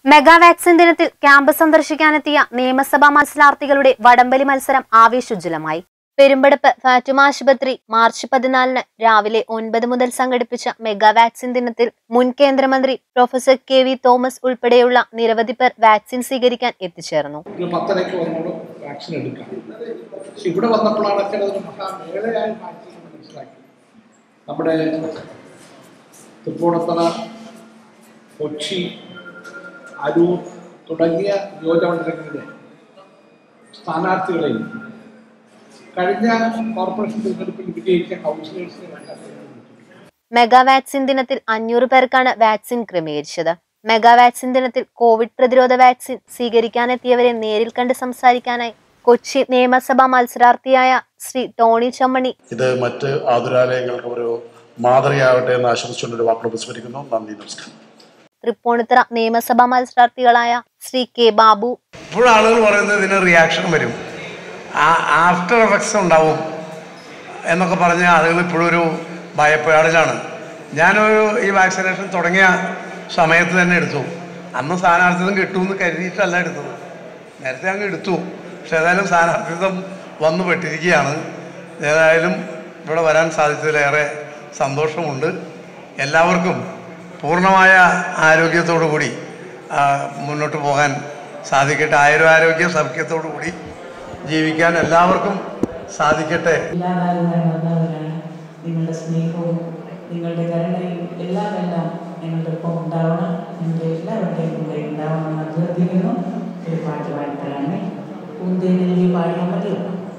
mega vaccine ദിനത്തിൽ camp സന്ദർശിക്കാനെത്തിയ നിയമസഭാ മത്സരാർത്ഥികളുടെ വടംവലി മത്സരം ആവേശോജ്വലമായി പെരുമ്പടപ്പ് ഫാറ്റുമ ആശുപത്രി മാർച്ച് പതിനാലിന് രാവിലെ ഒൻപത് മുതൽ സംഘടിപ്പിച്ച മെഗാ വാക്സിൻ ദിനത്തിൽ മുൻ കേന്ദ്രമന്ത്രി പ്രൊഫസർ കെ വി തോമസ് ഉൾപ്പെടെയുള്ള നിരവധി പേർ വാക്സിൻ സ്വീകരിക്കാൻ എത്തിച്ചേർന്നു ഒരു പത്തരയ്ക്ക് വന്നോട് വാക്സിൻ എടുക്കാം പക്ഷെ ഇവിടെ വന്നപ്പോഴാണ് ഒക്കെ അതൊരു മഹാമേളയായി മാറ്റി എന്ന് മനസ്സിലാക്കി നമ്മുടെ തൃപ്പൂണിത്തറ കൊച്ചി അരൂർ തുടങ്ങിയ നിയോജകമണ്ഡലങ്ങളിലെ സ്ഥാനാർത്ഥികളെയും കഴിഞ്ഞ കോർപ്പറേഷൻ തിരഞ്ഞെടുപ്പിൽ വിജയിച്ച കൗൺസിലേഴ്സിനെ മെഗാ വാക്സിൻ ദിനത്തിൽ അഞ്ഞൂറ് പേർക്കാണ് വാക്സിൻ ക്രമീകരിച്ചത് മെഗാ വാക്സിൻ ദിനത്തിൽ കോവിഡ് പ്രതിരോധ വാക്സിൻ സ്വീകരിക്കാനെത്തിയവരെ നേരിൽ കണ്ട് സംസാരിക്കാനായി കൊച്ചി നിയമസഭാ മത്സരാർത്ഥിയായ ശ്രീ ടോണി ചമ്മണി ഇത് മറ്റ് ആതുരാലയങ്ങൾക്ക് ഒരു മാതൃകയാവട്ടെ എന്ന് ആശംസിച്ചുകൊണ്ടൊരു വാക്കുകൾ വിസ്മരിക്കുന്നു നന്ദി നമസ്കാരം തൃപ്പൂണിത്തുറ നിയമസഭാ മത്സരാർത്ഥികളായ ശ്രീ കെ ബാബു ഇപ്പോൾ ആളുകൾ പറയുന്നത് ഇതിന് റിയാക്ഷൻ വരും ആ ആഫ്റ്റർ എഫക്ട്സ് ഉണ്ടാവും എന്നൊക്കെ പറഞ്ഞ് ആളുകൾ ഇപ്പോഴും ഒരു ഭയപ്പാടിലാണ് ഞാനൊരു ഈ വാക്സിനേഷൻ തുടങ്ങിയ സമയത്ത് തന്നെ എടുത്തു അന്ന് സ്ഥാനാർത്ഥിത്വം കിട്ടുമെന്ന് കരുതിയിട്ടല്ല എടുത്തത് നേരത്തെ അങ്ങ് എടുത്തു പക്ഷെ ഏതായാലും സ്ഥാനാർത്ഥിത്വം വന്നു പെട്ടിരിക്കുകയാണ് ഏതായാലും ഇവിടെ വരാൻ സാധിച്ചതിലേറെ സന്തോഷമുണ്ട് എല്ലാവർക്കും പൂർണ്ണമായ ആരോഗ്യത്തോടു കൂടി ആ, മുന്നോട്ട് പോകാൻ സാധിക്കട്ടെ ആയുരാരോഗ്യ സൗഖ്യത്തോടു കൂടി ജീവിക്കാൻ എല്ലാവർക്കും സാധിക്കട്ടെ ഇല്ലാതാകുവാൻ വന്നവരാണ് നിങ്ങളുടെ സ്നേഹവും നിങ്ങളുടെ കരുണയും എല്ലാം എല്ലാം ഞങ്ങളുടെ ഒപ്പം ഉണ്ടാവണം നിങ്ങളുടെ എല്ലാവരുടെയും കൂടെ ഉണ്ടാവണം എന്ന് അഭ്യർത്ഥിക്കുന്നു ഒരു പാട്ട് പാടിത്തരാണ് പൂന്തേനെല്ലി പാടിയാൽ മതിയോ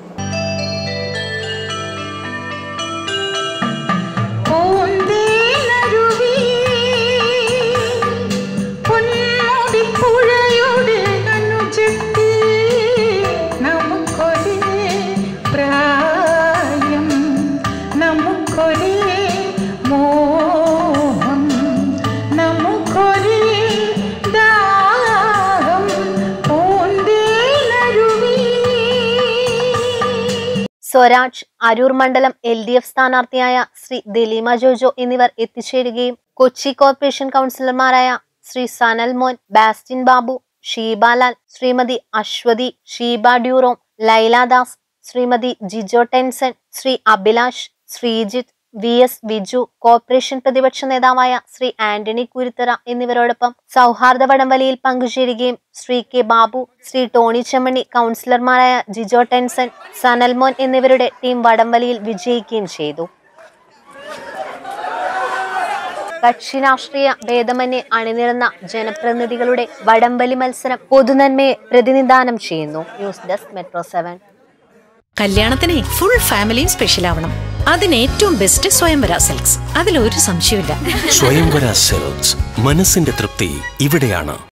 പൂന്തേനരുവി പൊന്മുടിപ്പുഴയുടെ അനുജത്തി നമുക്കൊരേ പ്രായം നമുക്കൊരേ മോഹം നമുക്കൊരേ ദാഹം പൂന്തേനരുവി സ്വരാജ് അരൂർ മണ്ഡലം എൽ ഡി എഫ് സ്ഥാനാർത്ഥിയായ ശ്രീ ദലീമ ജോജോ എന്നിവർ എത്തിച്ചേരുകയും കൊച്ചി കോർപ്പറേഷൻ കൗൺസിലർമാരായ ശ്രീ സനൽ മോൻ ബാസ്റ്റിൻ ബാബു ഷീബാലാൽ ശ്രീമതി അശ്വതി ഷീബ ഡ്യൂറോം Lailadas Shrimati Jijo Tenson Shri Abhilash Sreejith V S Viju corporation പ്രതിപക്ഷ നേതാവായ ശ്രീ ആന്റണി കുരുത്തറ എന്നിവരോടൊപ്പം സൗഹാർദ്ദ വടംവലിയിൽ പങ്കുചേരുകയും ശ്രീ കെ ബാബു ശ്രീ ടോണി ചെമ്മണി കൗൺസിലർമാരായ ജിജോ ടെൻസൺ സനൽമോൻ എന്നിവരുടെ ടീം വടംവലിയിൽ വിജയിക്കുകയും ചെയ്തു കക്ഷി രാഷ്ട്രീയ ഭേദമന്യേ അണിനിരന്ന ജനപ്രതിനിധികളുടെ വടംവലി മത്സരം പൊതുനന്മയെ പ്രതിനിധാനം ചെയ്യുന്നു ന്യൂസ് ഡെസ്ക് മെട്രോ സെവൻ കല്യാണത്തിനെ ഫുൾ ഫാമിലിയും സ്പെഷ്യൽ ആവണം അതിന് ഏറ്റവും ബെസ്റ്റ് സ്വയംവര സിൽക്സ് അതിലൊരു സംശയമില്ല സ്വയംവര സെൽസ് മനസ്സിന്റെ തൃപ്തി ഇവിടെയാണ്